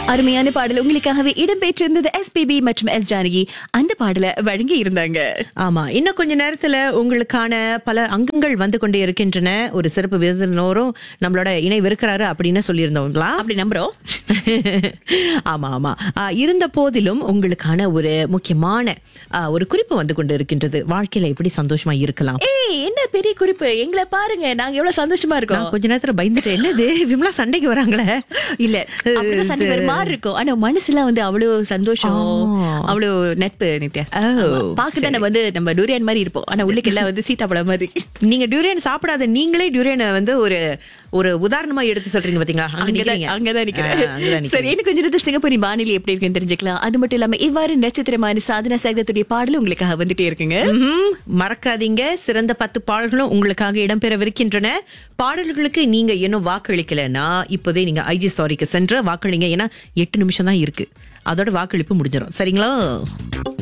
அருமையான பாடல் உங்களுக்காகவே இடம்பெற்றிருந்தது எஸ்பிபி மற்றும் எஸ் ஜானகி அந்த பாடலை வழங்கி இருந்தாங்க ஆமா இன்னும் கொஞ்ச நேரத்துல உங்களுக்கான பல அங்கங்கள் வந்து கொண்டே இருக்கின்றன ஒரு சிறப்பு விருந்தினரும் நம்மளோட இணைவிருக்கிறாரு அப்படின்னு சொல்லியிருந்தோங்களா அப்படி நம்புறோம் ஆமா ஆமா ஆ, இருந்த போதிலும் உங்களுக்கான ஒரு முக்கியமான ஆ, ஒரு குறிப்பு வந்து கொண்டு இருக்கின்றது வாழ்க்கையில எப்படி சந்தோஷமா இருக்கலாம் ஏய் என்ன பெரிய குறிப்பு எங்களை பாருங்க நாங்க எவ்வளவு சந்தோஷமா இருக்கோம் நான் கொஞ்ச நேரத்துல பயந்துட்டேன் என்னது விமலா சண்டைக்கு வராங்களே இல்ல அப்படிதான் சண்டை வர மாதிரி இருக்கும் ஆனா மனசுலாம் வந்து அவ்வளவு சந்தோஷம் அவ்வளவு நட்பு நித்யா ஓ, பாக்குதான் நம்ம வந்து நம்ம டூரியன் மாதிரி இருப்போம் ஆனா உள்ளுக்கு எல்லாம் வந்து சீதாப்பழம் மாதிரி நீங்க டியூரியன் சாப்பிடாத நீங்களே டியூரியனை வந்து ஒரு ஒரு உதாரணமா எடுத்து சொல்றீங்க பாத்தீங்களா அங்க அங்கதான் நிக்கிறீங்க. அங்கதான் ஆ, அங்கதான் நிக்கிறேன் நிக்கிறீங்க. சரி எனக்கு கொஞ்சம் நேரத்துல சிங்கப்பூரி வானிலை எப்படி இருக்குன்னு தெரிஞ்சுக்கலாம் அது மட்டும் இல்லாம இவ்வாறு நட்சத்திரமான சாதனா சகத்துடைய பாடலும் உங்களுக்காக வந்துட்டே இருக்குங்க ம்ஹும். மறக்காதீங்க சிறந்த பத்து பாடல்களும் உங்களுக்காக இடம்பெறவிருக்கின்றன பாடல்களுக்கு நீங்க இன்னும் வாக்களிக்கலைன்னா இப்போதே நீங்க ஐஜி ஸ்டாரிக்கு சென்று வாக்களிங்க ஏன்னா எட்டு நிமிஷம் தான் இருக்கு அதோட வாக்களிப்பு முடிஞ்சிடும் சரிங்களா